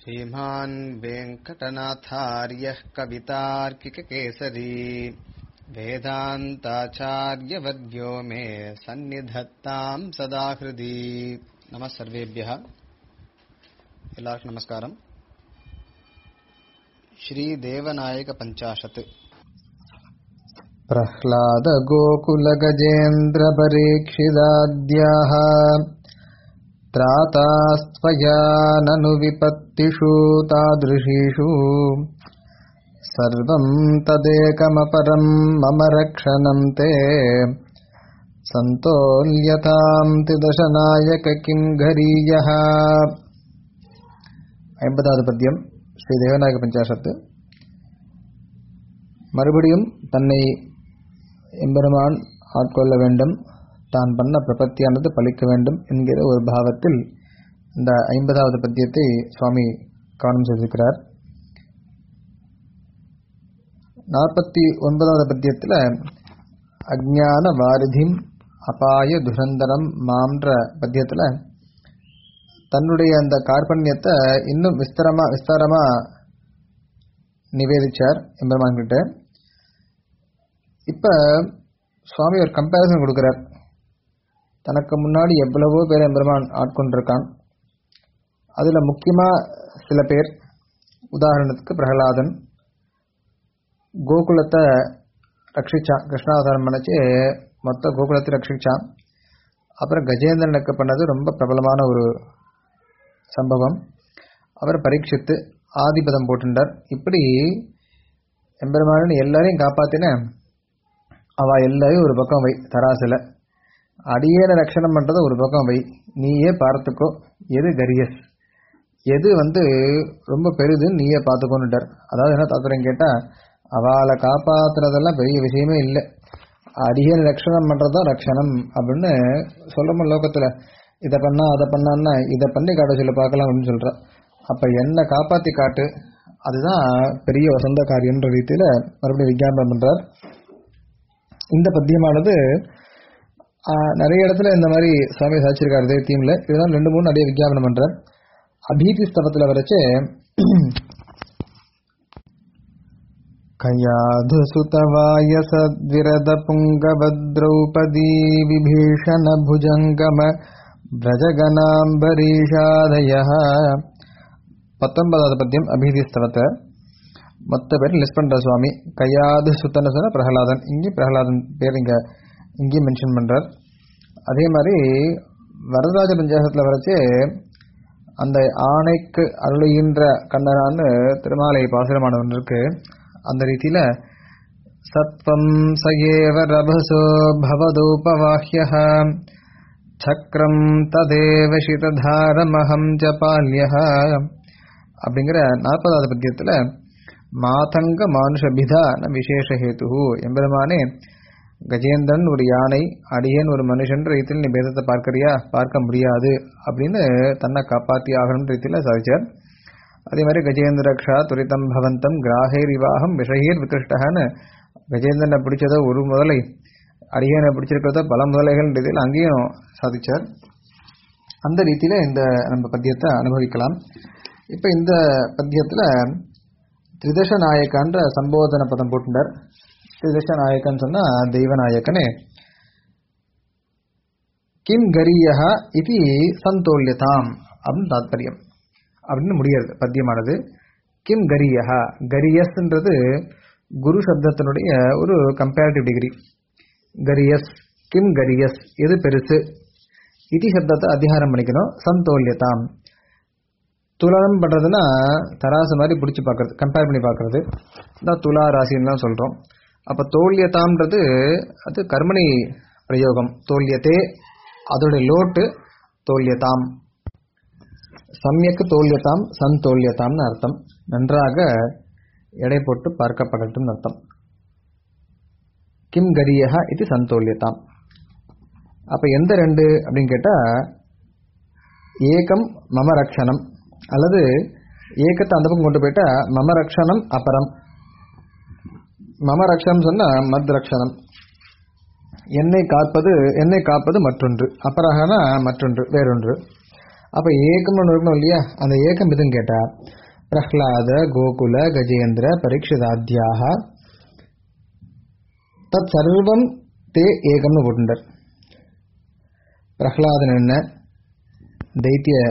श्रीमान् वेङ्कटनाथार्यः कवितार्किककेसरी वेदान्ताचार्यवर्यो मे सन्निधत्ताम् सदा हृदि नमः सर्वेभ्यः எல்லாருக்கும் நமஸ்காரம் ஸ்ரீதேவநாயக பஞ்சாஷத் प्रह्लादगोकुलगजेन्द्रपरीक्षिदाद्याः त्रातास्त्वया ननु विपत्तिषु तादृशीषु सर्वम् तदेकमपरम् मम रक्षणम् ते सन्तोल्यताम् त्रिदशनायक किङ्घरीयः ஐம்பதாவது பத்தியம் ஸ்ரீ தேவநாயக பஞ்சாசத்து மறுபடியும் தன்னை எம்பெருமான் ஆட்கொள்ள வேண்டும் தான் பண்ண பிரபத்தியானது பலிக்க வேண்டும் என்கிற ஒரு பாவத்தில் இந்த ஐம்பதாவது பத்தியத்தை சுவாமி கவனம் செய்திருக்கிறார் நாற்பத்தி ஒன்பதாவது பத்தியத்தில் அஜ்ஞான வாரிதிம் அபாய துரந்தரம் மாம்ன்ற பத்தியத்தில் தன்னுடைய அந்த கார்பண்யத்தை இன்னும் விஸ்தரமா விஸ்தாரமா நிவேதிச்சார் எம்பெருமான் கிட்ட இப்ப சுவாமி ஒரு கம்பேரிசன் கொடுக்கிறார் தனக்கு முன்னாடி எவ்வளவோ பேர் எம்பெருமான் ஆட்கொண்டிருக்கான் அதுல முக்கியமா சில பேர் உதாரணத்துக்கு பிரகலாதன் கோகுலத்தை ரட்சிச்சான் கிருஷ்ணாவதாரம் பண்ணிச்சு மொத்த கோகுலத்தை ரட்சிச்சான் அப்புறம் கஜேந்திரனுக்கு பண்ணது ரொம்ப பிரபலமான ஒரு சம்பவம் அவர் பரீட்சித்து ஆதிபதம் போட்டுண்டார் இப்படி எம்பெருமானன் எல்லாரையும் காப்பாத்தின அவ எல்லாரையும் ஒரு பக்கம் வை தராசில அடியேன ரட்சணம் பண்றத ஒரு பக்கம் வை நீயே பார்த்துக்கோ எது கரியஸ் எது வந்து ரொம்ப பெரிதுன்னு நீயே பார்த்துக்கோன்னுட்டார் அதாவது என்ன தாத்துறேன் கேட்டா அவளை காப்பாத்துறதெல்லாம் பெரிய விஷயமே இல்லை அடியேன் ரட்சணம் பண்றதுதான் ரட்சணம் அப்படின்னு சொல்றோமோ லோகத்துல இதை பண்ணா அதை பண்ணான்னா இதை பண்ணி காட்ட சொல்ல பார்க்கலாம் அப்படின்னு சொல்ற அப்ப என்ன காப்பாத்தி காட்டு அதுதான் பெரிய வசந்த காரியம்ன்ற ரீதியில மறுபடியும் விஞ்ஞாபனம் பண்றார் இந்த பத்தியமானது நிறைய இடத்துல இந்த மாதிரி சுவாமி சாச்சிருக்காரு இதே தீம்ல இதுதான் ரெண்டு மூணு நிறைய விஞ்ஞாபனம் பண்றார் அபீதி ஸ்தவத்துல வரைச்சு कयाधुसुतवायसद्विरदपुङ्गवद्रौपदी विभीषणभुजङ्गम व्रजगणाम्बरीषादयः பத்தொன்பதாவது பத்தியம் அபிதிஸ்தவத்தை மொத்த பேர் லிஸ்ட் பண்ற சுவாமி கையாது சுத்தன சொன்ன பிரகலாதன் இங்கே பிரகலாதன் பேர் இங்க இங்கேயும் மென்ஷன் பண்றார் அதே மாதிரி வரதராஜ பஞ்சாசத்துல வரைச்சு அந்த ஆணைக்கு அருளுகின்ற கண்ணனான்னு திருமாலை பாசுரமானவன் இருக்கு அந்த ரீதியில சத்வம் சயேவ ரபசோ பவதோபவாஹ்ய சக்கரம் ததேவ சிததாரமஹம் ச பால்ய அப்படிங்கிற நாற்பதாவது பத்தியத்துல மாதங்க மானுஷபிதா விசேஷ ஹேத்து எம்பெருமானே கஜேந்திரன் ஒரு யானை அடியன் ஒரு மனுஷன் ரீதியில் நீ பேதத்தை பார்க்கறியா பார்க்க முடியாது அப்படின்னு தன்னை காப்பாத்தி ஆகணும் ரீதியில சாதிச்சார் அதே மாதிரி கஜேந்திரக்ஷா துரிதம் பவந்தம் கிராஹேர் விவாகம் விஷயர் விகிருஷ்டகன்னு கஜேந்திரனை பிடிச்சதோ ஒரு முதலை அடியனை பிடிச்சிருக்கிறதோ பல முதலைகள் ரீதியில் அங்கேயும் சாதிச்சார் அந்த ரீதியில இந்த நம்ம பத்தியத்தை அனுபவிக்கலாம் இப்ப இந்த பத்தியத்துல திரிதச நாயக்கான்ற சம்போதன பதம் போட்டுட்டார் திரிதச நாயக்கன் சொன்னா தெய்வநாயக்கனே கிம் கரியஹ இது சந்தோல்யதாம் அப்படின்னு தாத்பரியம் அப்படின்னு முடியாது பத்தியமானது கிம் கரியஹா கரியஸ்ன்றது குரு சப்தத்தினுடைய ஒரு கம்பேரிட்டிவ் டிகிரி கரியஸ் கிம் கரியஸ் எது பெருசு இதி சப்தத்தை அதிகாரம் பண்ணிக்கணும் சந்தோல்யதாம் துலனம் பண்றதுன்னா தராசு மாதிரி பிடிச்சி பார்க்கறது கம்பேர் பண்ணி பார்க்கறது தான் துலா ராசின்னு தான் சொல்றோம் அப்ப தோல்யதாம்ன்றது அது கர்மணி பிரயோகம் தோல்யத்தே அதோடைய லோட்டு தோல்யதாம் சமயக்கு தோல்யதாம் சந்தோல்யதாம்னு அர்த்தம் நன்றாக எடை போட்டு பார்க்கப்படட்டும் அர்த்தம் கிம் கரியஹா இது சந்தோல்யதாம் அப்ப எந்த ரெண்டு அப்படின்னு கேட்டா ஏகம் மம ரக்ஷணம் அல்லது ஏக்கத்தை அந்த பக்கம் கொண்டு போயிட்டா மம ரக்ஷணம் அபரம் மம ரக்ஷணம் சொன்னா மத் ரக்ஷணம் என்னை காப்பது என்னை காப்பது மற்றொன்று அபரகனா மற்றொன்று வேறொன்று அப்ப ஏக்கம்னு ஒண்ணு இருக்கணும் இல்லையா அந்த ஏக்கம் எதுன்னு கேட்டா பிரஹ்லாத கோகுல கஜேந்திர பரீட்சிதாத்தியாக தத் சர்வம் தே ஏகம்னு போட்டுட்டார் பிரஹ்லாதன் என்ன தைத்திய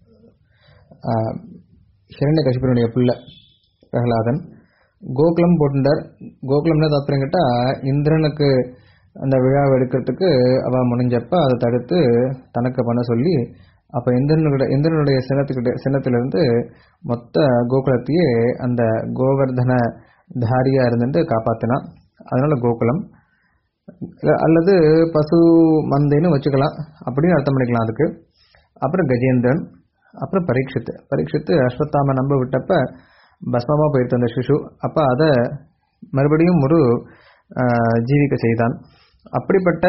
ஹிரண்ய கசிப்பனுடைய புள்ள பிரகலாதன் கோகுலம் போட்டுட்டார் கோகுலம்னா தாத்பரியம் கேட்டா இந்திரனுக்கு அந்த விழாவை எடுக்கிறதுக்கு அவ முனைஞ்சப்ப அதை தடுத்து தனக்கு பண்ண சொல்லி அப்ப இந்திரனுடைய இந்திரனுடைய சின்னத்துக்கிட்ட சின்னத்திலிருந்து மொத்த கோகுலத்தையே அந்த கோவர்தன தாரியா இருந்துட்டு காப்பாத்தினான் அதனால கோகுலம் அல்லது பசு மந்தைன்னு வச்சுக்கலாம் அப்படின்னு அர்த்தம் பண்ணிக்கலாம் அதுக்கு அப்புறம் கஜேந்திரன் அப்புறம் பரீட்சித்து பரீட்சித்து அஸ்வத்தாம நம்ப விட்டப்ப பஸ்மமா போயிடுத்து அந்த சிசு அப்ப அதை மறுபடியும் ஒரு ஜீவிக்க செய்தான் அப்படிப்பட்ட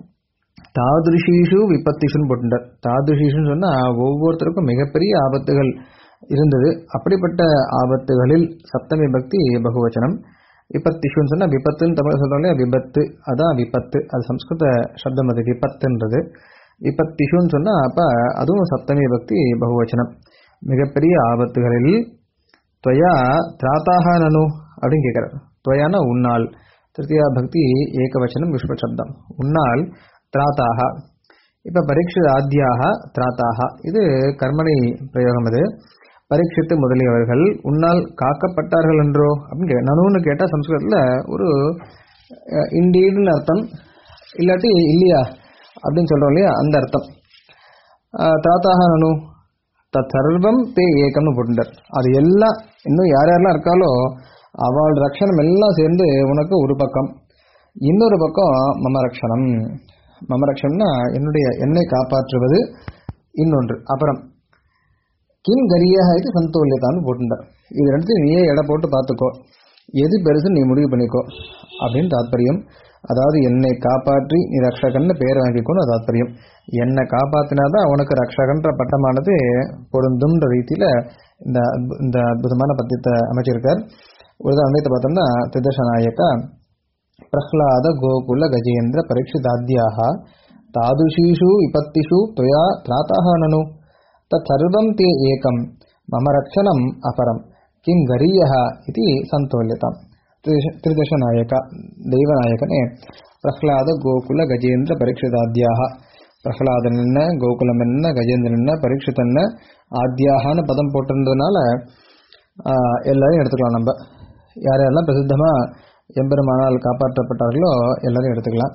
தாதுஷீஷு விபத்திஷுன்னு போட்டுட்டார் தாதுஷீஷுன்னு சொன்னா ஒவ்வொருத்தருக்கும் மிகப்பெரிய ஆபத்துகள் இருந்தது அப்படிப்பட்ட ஆபத்துகளில் சப்தமி பக்தி பகுவச்சனம் விபத்திஷுன்னு சொன்னா விபத்துன்னு தமிழ் சொல்றோம் இல்லையா விபத்து அதான் விபத்து அது சம்ஸ்கிருத சப்தம் அது விபத்துன்றது விபத்திஷுன்னு சொன்னா அப்ப அதுவும் சப்தமி பக்தி பகுவச்சனம் மிகப்பெரிய ஆபத்துகளில் துவயா திராத்தாக நனு அப்படின்னு கேட்கிறார் துவயான உன்னால் திருத்தியா பக்தி ஏகவச்சனம் விஸ்வ சப்தம் உன்னால் திராத்தாக இப்ப பரீட்சை ஆத்தியாக திராத்தாக இது கர்மணி பிரயோகம் இது பரீட்சித்து முதலியவர்கள் உன்னால் காக்கப்பட்டார்கள் என்றோ அப்படின்னு கே நனுன்னு கேட்டா சம்ஸ்கிருதத்துல ஒரு இண்டீடுன்னு அர்த்தம் இல்லாட்டி இல்லையா அப்படின்னு சொல்றோம் இல்லையா அந்த அர்த்தம் தாத்தாக நனு தத் சர்வம் தே ஏக்கம்னு போட்டுட்டார் அது எல்லாம் இன்னும் யார் யாரெல்லாம் இருக்காலோ அவள் ரக்ஷணம் எல்லாம் சேர்ந்து உனக்கு ஒரு பக்கம் இன்னொரு பக்கம் மம ரக்ஷணம் மம ரக்ஷணம்னா என்னுடைய என்னை காப்பாற்றுவது இன்னொன்று அப்புறம் கிம் கரியாக இது சந்தோல்யத்தான்னு போட்டுட்டார் இது ரெண்டுத்தையும் நீயே எடை போட்டு பார்த்துக்கோ எது பெருசுன்னு நீ முடிவு பண்ணிக்கோ அப்படின்னு தாத்பரியம் அதாவது என்னை காப்பாற்றி நீ ரக்ஷகன்னு பேர் வாங்கிக்கோன்னு தாத்பரியம் என்னை காப்பாத்தினாதான் உனக்கு ரக்ஷகன்ற பட்டமானது பொருந்தும்ன்ற ரீதியில இந்த இந்த அற்புதமான பத்தியத்தை அமைச்சிருக்கார் ஒரு அன்வயத்தை பார்த்தோம்னா திதர்ஷநாயக்கா பிரஹ்லாத கோகுல கஜேந்திர பரீட்சிதாத்தியாக தாதுஷீஷு விபத்திஷு துவயா திராத்தாக நனு தற்சர்வம் தே ஏகம் மம ரக்ஷணம் அபரம் கிம் கரீயः इति சந்தோல்யதாம் திரிதசநாயக தெய்வநாயகனே பிரஹ்லாத கோகுல கஜேந்திர பரீட்சிதாத்தியாக பிரஹ்லாதன் என்ன கோகுலம் என்ன கஜேந்திரன் என்ன பரீட்சித் என்ன ஆத்தியாகான்னு பதம் போட்டிருந்ததுனால எல்லாரையும் எடுத்துக்கலாம் நம்ம யார் யாரெல்லாம் பிரசித்தமா எம்பெருமானால் காப்பாற்றப்பட்டார்களோ எல்லாரையும் எடுத்துக்கலாம்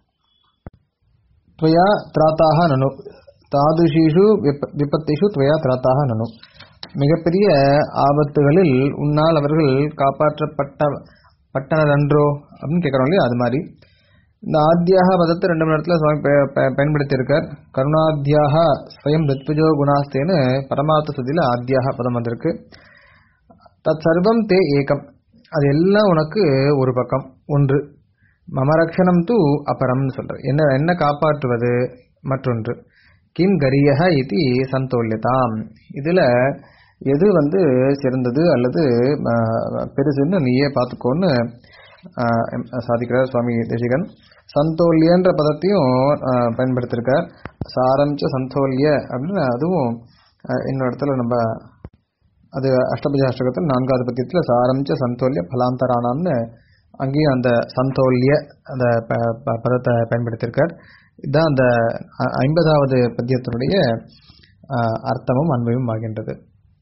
துவயா திராத்தாக நனு தாதுஷீஷு விபத்திஷு துவயா திராத்தாக நனு மிகப்பெரிய ஆபத்துகளில் உன்னால் அவர்கள் காப்பாற்றப்பட்ட பட்டனர் அன்றோ அப்படின்னு கேட்குறோம் இல்லையா அது மாதிரி இந்த ஆத்தியாக பதத்தை ரெண்டு மணி நேரத்தில் சுவாமி பயன்படுத்தியிருக்கார் கருணாத்தியாக ஸ்வயம் ரித்விஜோ குணாஸ்தேன்னு பரமார்த்த சுதியில் ஆத்தியாக பதம் வந்திருக்கு தத் சர்வம் தே ஏகம் அது எல்லாம் உனக்கு ஒரு பக்கம் ஒன்று மமரக்ஷணம் தூ அபரம்னு சொல்ற என்ன என்ன காப்பாற்றுவது மற்றொன்று கிம் கரியக இது சந்தோல்யதாம் இதுல எது வந்து சிறந்தது அல்லது பெருசுன்னு நீயே பார்த்துக்கோன்னு சாதிக்கிறார் சுவாமி தேசிகன் சந்தோல்யன்ற பதத்தையும் பயன்படுத்திருக்கார் சாரம்ச சந்தோல்ய அப்படின்னு அதுவும் இன்னொரு இடத்துல நம்ம அது அஷ்டபுஜ அஷ்டகத்தில் நான்காவது பத்தியத்தில் சாரம்ச சந்தோல்ய பலாந்தரானாம்னு அங்கேயும் அந்த சந்தோல்ய அந்த பதத்தை பயன்படுத்தியிருக்கார் இதுதான் அந்த ஐம்பதாவது பத்தியத்தினுடைய அர்த்தமும் அன்பையும் ஆகின்றது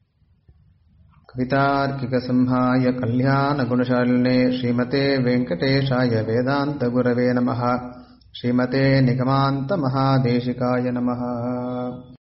कवितार्किकसंहाय कल्याणगुणशालिने श्रीमते वेङ्कटेशाय वेदान्तगुरवे नमः श्रीमते निगमान्तमहादेशिकाय नमः